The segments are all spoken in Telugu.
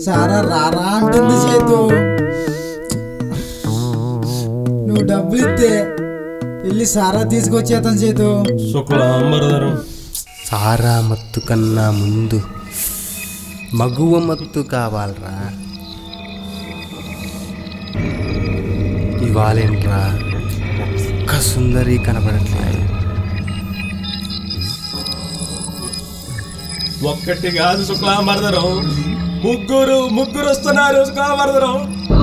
సారా రారా అంటుంది చేతు నువ్వు డబ్బులు ఇస్తే వెళ్ళి సారా తీసుకొచ్చేతాను చేతు శుక్లాంబరధరం సారా మత్తు కన్నా ముందు మగువ మత్తు కావాలరా ఇవాళేంట్రా ఒక్క సుందరి కనబడట్లేదు ఒక్కటి కాదు శుక్లాంబరధరం ముగ్గురు ముగ్గురు వస్తున్నారు శుక్లాంబరధరం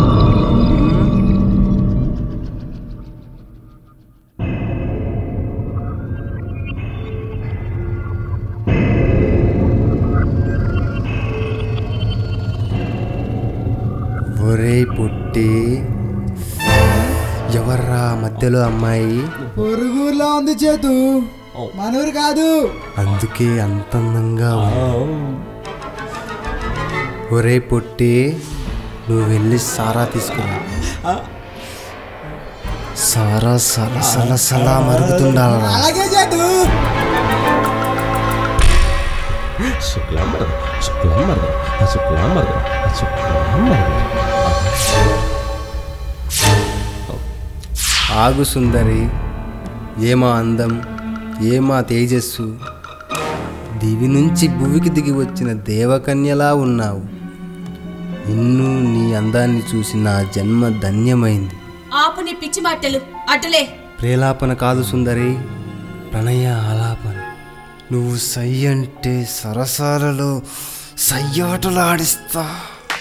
ఒరే పుట్టి ఎవర్రా మధ్యలో అమ్మాయి పొరుగురులో ఉంది చేతు మనూరు కాదు అందుకే అంత అందంగా ఉంది ఒరే పుట్టి నువ్వు వెళ్ళి సారా తీసుకురా సారా సల సల సలా మరుగుతుండాలరా అలాగే చేతు శుక్లాంబరధరం శుక్లాంబరధరం శుక్లాంబరధరం శుక్లాంబరధరం ఆగు సుందరి ఏమా అందం ఏమా తేజస్సు దివి నుంచి భువికి దిగి వచ్చిన దేవకన్యలా ఉన్నావు నిన్ను నీ అందాన్ని చూసి నా జన్మ ధన్యమైంది ఆపు నీ పిచ్చి మాటలు అటులే ప్రేలాపన కాదు సుందరి ప్రణయ ఆలాపన నువ్వు సై అంటే సరసాలలో సయ్యాటలాడిస్తా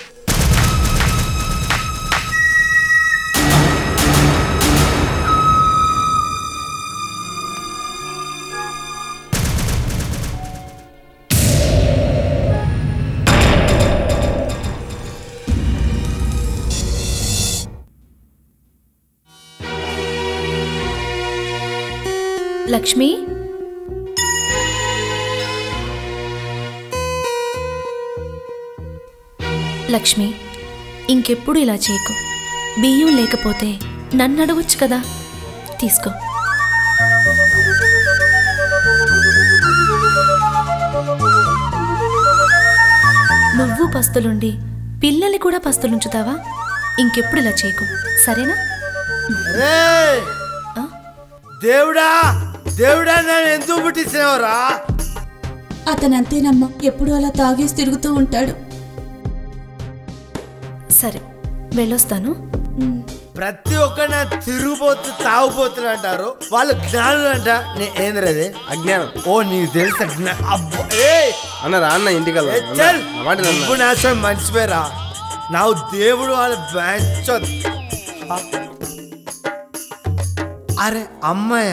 లక్ష్మి లక్ష్మి ఇంకెప్పుడు ఇలా చేయకు బియ్యం లేకపోతే నన్ను అడగొచ్చు కదా తీసుకో నువ్వు పస్తులుండి పిల్లల్ని కూడా పస్తులుంచుతావా ఇంకెప్పుడు ఇలా చేయకు సరేనా రేయ్! ఆ? దేవుడా దేవుడా నన్ను ఎందుకు పుట్టించినవరా అతనంతేనమ్మా ఎప్పుడు అలా తాగేసి తిరుగుతూ ఉంటాడు సరే వెళ్ళొస్తాను ప్రతి ఒక్క నా తిరుగుబోతు తాగుబోతులు అంటారు వాళ్ళు జ్ఞానులు అంట నే- ఏందిరది అజ్ఞానం ఓ నీకు తెలుసా జ్ఞా అబ్బో ఏయ్! అన్నరా అన్న ఇంటికల్లా ఏ చల్! నా మాట వినన్నా? నువ్వు నాశనం మర్చిపోయారా నా దేవుడు వాళ్ళ బ్యాంచ్ అరే అమ్మాయ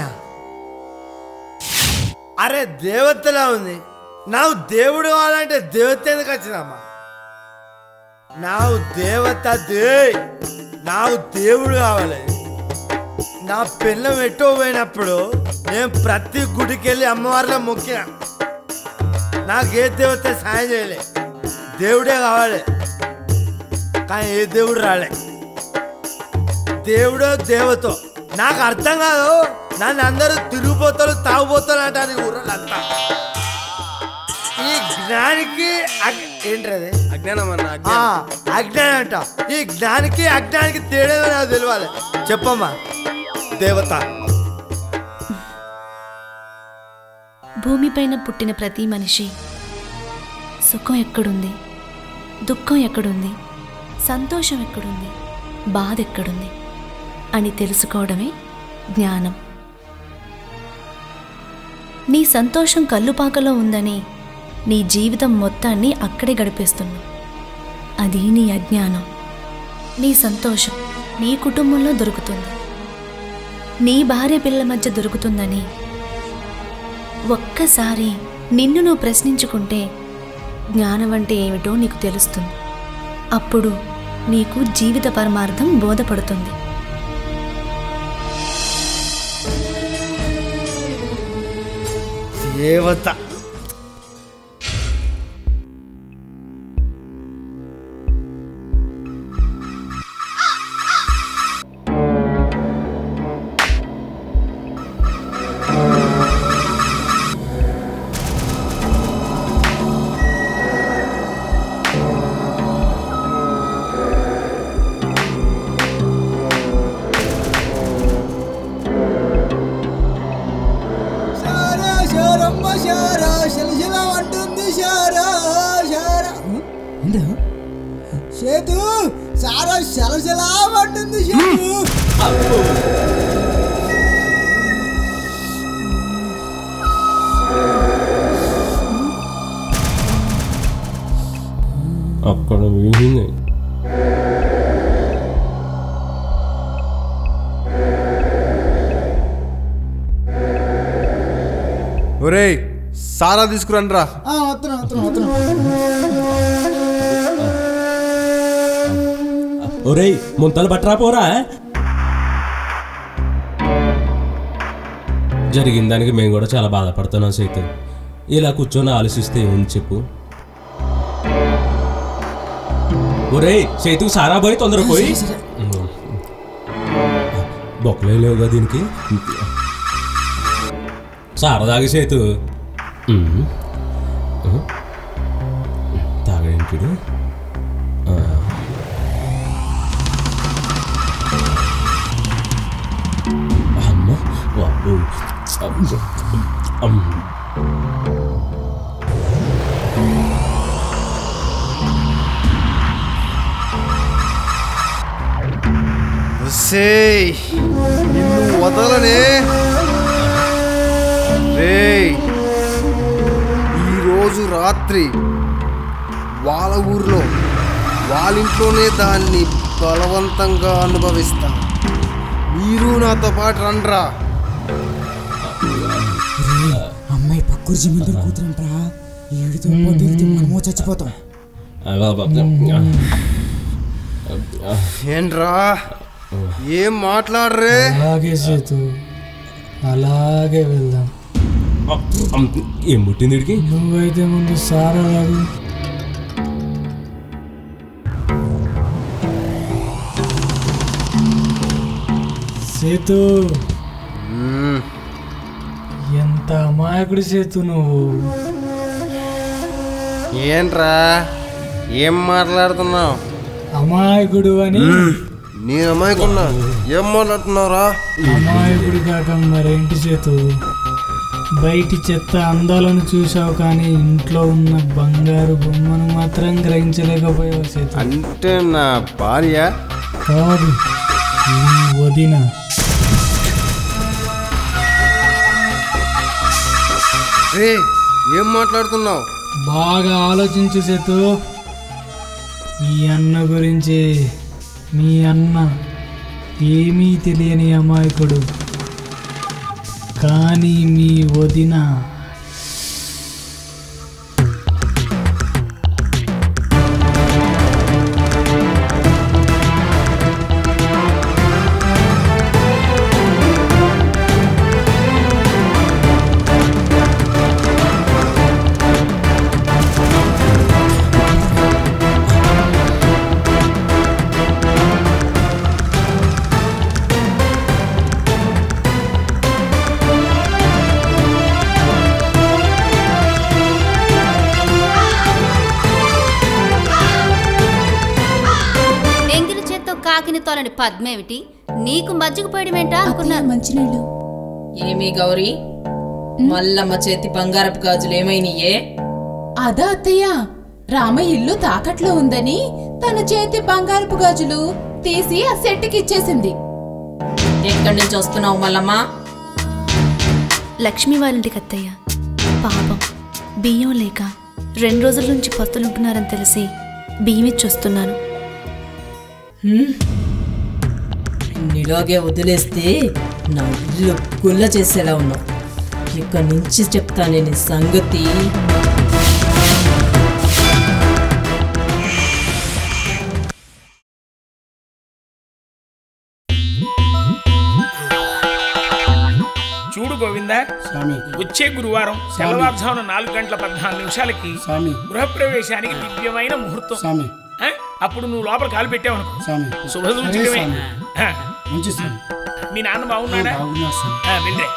అరే దేవతలా ఉంది నాకు దేవుడు కావాలంటే దేవత ఎందుకు వచ్చిందమ్మా నాకు దేవత దే నాకు దేవుడు కావాలి నా పిల్లం ఎట్టో పోయినప్పుడు నేను ప్రతి గుడికి వెళ్ళి అమ్మవారిలో మొక్కిన నాకు ఏ దేవత సాయం చేయలే దేవుడే కావాలి కానీ ఏ దేవుడు రాలే దేవుడో దేవతో నాకు అర్థం కాదు నన్ను అందరూ తిరిగిపోతారు తాగుపోతారు అంటారు ఈ ఊర్లంతా ఈ జ్ఞానికి అగ్- ఏంటది అజ్ఞానం అన్న ఆ, అజ్ఞానం అజ్ఞానం అంట ఈ జ్ఞానికి అజ్ఞానికి తేడా నాకు తెలియాలి చెప్పమ్మా దేవత భూమిపైన పుట్టిన ప్రతి మనిషి సుఖం ఎక్కడుంది దుఃఖం ఎక్కడుంది సంతోషం ఎక్కడుంది బాధ ఎక్కడుంది అని తెలుసుకోవడమే జ్ఞానం నీ సంతోషం కల్లుపాకలో ఉందని నీ జీవితం మొత్తాన్ని అక్కడే గడిపేస్తున్నావు అది నీ అజ్ఞానం నీ సంతోషం నీ కుటుంబంలో దొరుకుతుంది నీ భార్య పిల్లల మధ్య దొరుకుతుందని ఒక్కసారి నిన్ను నువ్వు ప్రశ్నించుకుంటే జ్ఞానం అంటే ఏమిటో నీకు తెలుస్తుంది అప్పుడు నీకు జీవిత పరమార్థం బోధపడుతుంది దేవత షారమ్మ షారా శిలశిల అంటుంది షారా షారా ఏంటా సేతు సారా శలశల అంటుంది సేతు అక్కడ వీగింది ఒరేయ్ సారా తీసుకురండి రా ఆ, వస్తున్నా వస్తున్నా వస్తున్నా ఒరేయ్ ముంతలు పట్టరా పోరా జరిగిన దానికి మేము కూడా చాలా బాధపడుతున్నాం సైతు ఇలా కూర్చొని ఆలోచిస్తే ఏముంది చెప్పు ఒరేయ్ సైతుకు సారా పోయి తొందర పోయి బొక్కలే లేవుగా దీనికి సారా తాగి సేతు తాగేంటిడు అమ్మ బాబు అమ్మ ఒసేయ్ నిన్ను వదలనే రేయ్ ఈరోజు రాత్రి వాళ్ళ ఊర్లో వాళ్ళింట్లోనే దాన్ని బలవంతంగా అనుభవిస్తా మీరు నాతో పాటు రండ్రా అమ్మాయి పక్కూరు జిమ్మందరు కూతురంట్రా ఏడుతో పాటు వెళ్తే మనమో చచ్చిపోతాం ఏంట్రా ఏం మాట్లాడరే అలాగే సేతు అలాగే వెళ్దాం ఏం పుట్టింది వీడికి నువ్వైతే ముందు సారా రాదు సేతు మ్మ్. ఎంత అమాయకుడి సేతు నువ్వు ఏంట్రా ఏం మాట్లాడుతున్నావు అమాయకుడు అని నేను అమ్మాయికున్నా ఏం మాట్లాడుతున్నావురా అమాయకుడి కాక మరేంటి చేతు బయటి చెత్త అందాలను చూసావు కానీ ఇంట్లో ఉన్న బంగారు బొమ్మను మాత్రం గ్రహించలేకపోయావు చేతు అంటే నా భార్య కాదు నీ వదిన రే ఏం మాట్లాడుతున్నావు బాగా ఆలోచించు సేతు మీ అన్న గురించి మీ అన్న ఏమీ తెలియని అమాయకుడు కానీ మీ వదిన ఎంగిలి చేత్తో కాకిని తోలని పద్మేమిటి నీకు మజ్జిగ పోయడం ఏంటా అనుకున్నాను మంచినీళ్ళు ఏమీ గౌరీ మల్లమ్మ చేతి బంగారపు గాజులు ఏమైనాయే అదా అత్తయ్య రామ ఇల్లు తాకట్లో ఉందని తన చేతి బంగారపు గాజులు తీసి ఆ సెట్కి ఇచ్చేసింది ఎక్కడి నుంచి వస్తున్నావు మల్లమ్మ లక్ష్మి వాళ్ళింటికి అత్తయ్య పాపం బియ్యం లేక రెండు రోజుల నుంచి పస్తులుంటున్నారని తెలిసి బియ్యం ఇచ్చి వస్తున్నాను నిలాగే వదిలేస్తే నా ఇల్లు గుల్ల చేసేలా ఉన్నావు ఇక్కడి నుంచి చెప్తానే నీ సంగతి చూడు గోవిందా వచ్చే గురువారం తెల్లవారుజామున నాలుగు గంటల పద్నాలుగు నిమిషాలకి గృహప్రవేశానికి దివ్యమైన ముహూర్తం ఆ? అప్పుడు నువ్వు లోపల కాలు పెట్టావు అనుకో శుభసూచకమే ఆ. మీ నాన్న బాగున్నాడా ఆ, వెళ్ళే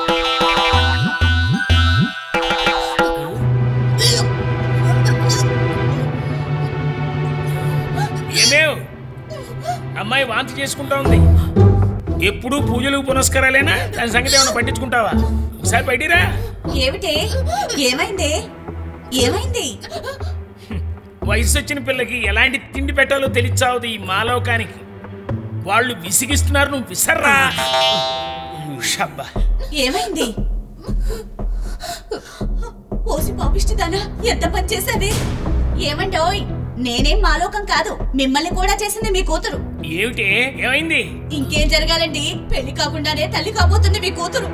ఏమేవ్ అమ్మాయి వాంతి చేసుకుంటా ఉంది ఎప్పుడూ పూజలు పునస్కారాలేనా దాని సంగతి ఏమైనా పట్టించుకుంటావా ఒకసారి బయటిరా ఏమిటే ఏమైంది ఏమైంది వయసు వచ్చిన పిల్లకి ఎలాంటి తిండి పెట్టాలో తెలిచావుది ఈ మాలోకానికి వాళ్ళు విసిగిస్తున్నారు నువ్వు విసర్రా షబ్బా ఏమైంది ఓసి పాపిష్టిదానా ఎంత పని చేసావే ఏమంటోయ్ నేనేం మాలోకం కాదు మిమ్మల్ని కూడా చేసింది మీ కూతురు ఏమిటి ఏమైంది ఇంకేం జరగాలండి పెళ్లి కాకుండానే తల్లి కాబోతుంది మీ కూతురు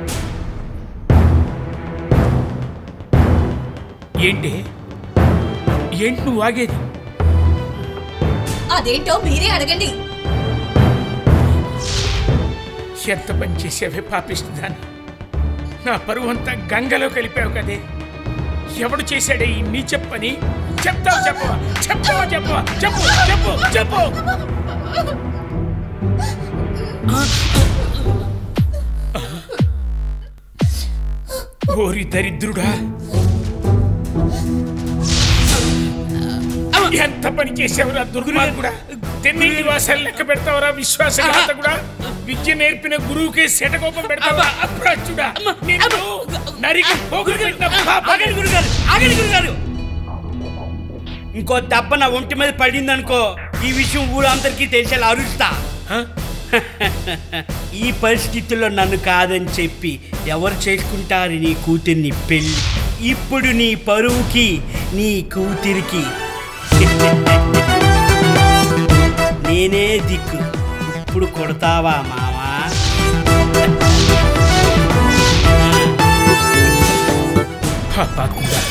ఏంటి ఏంటి నువ్వు ఆగేది అదేంటో మీరే అడగండి ఎంత పని చేసేవే పాపిస్తుందాన్ని నా పరువంతా గంగలో కలిపావు కదే ఎవడు చేశాడే ఈ నీ చెప్పని చెప్తావు చెప్పవా చెప్తావా చెప్పవా చెప్పు చెప్పు చెప్పు ఓరి దరిద్రుడా ఎంత పని చేసావురా దుర్మార్గుడా తెన్నింటి వాసాలు లెక్క పెడతావరా విశ్వాసఘాతకుడా విద్య నేర్పిన గురువుకే శటకోపం పెడతావా అప్రాచుడా నిన్ను నరికి పోగులు పెట్టిన పాపాన్ని ఆగండి గురుగారు ఇంకో దెబ్బ నా ఒంటి మీద పడిందనుకో ఈ విషయం ఊరందరికీ తెలిసేలా అరుస్తా ఈ పరిస్థితుల్లో నన్ను కాదని చెప్పి ఎవరు చేసుకుంటారు నీ కూతుర్ని పెళ్ళి ఇప్పుడు నీ పరువుకి నీ కూతురికి నేనే దిక్కు ఇప్పుడు కొడతావా మావా పాపాత్ముడా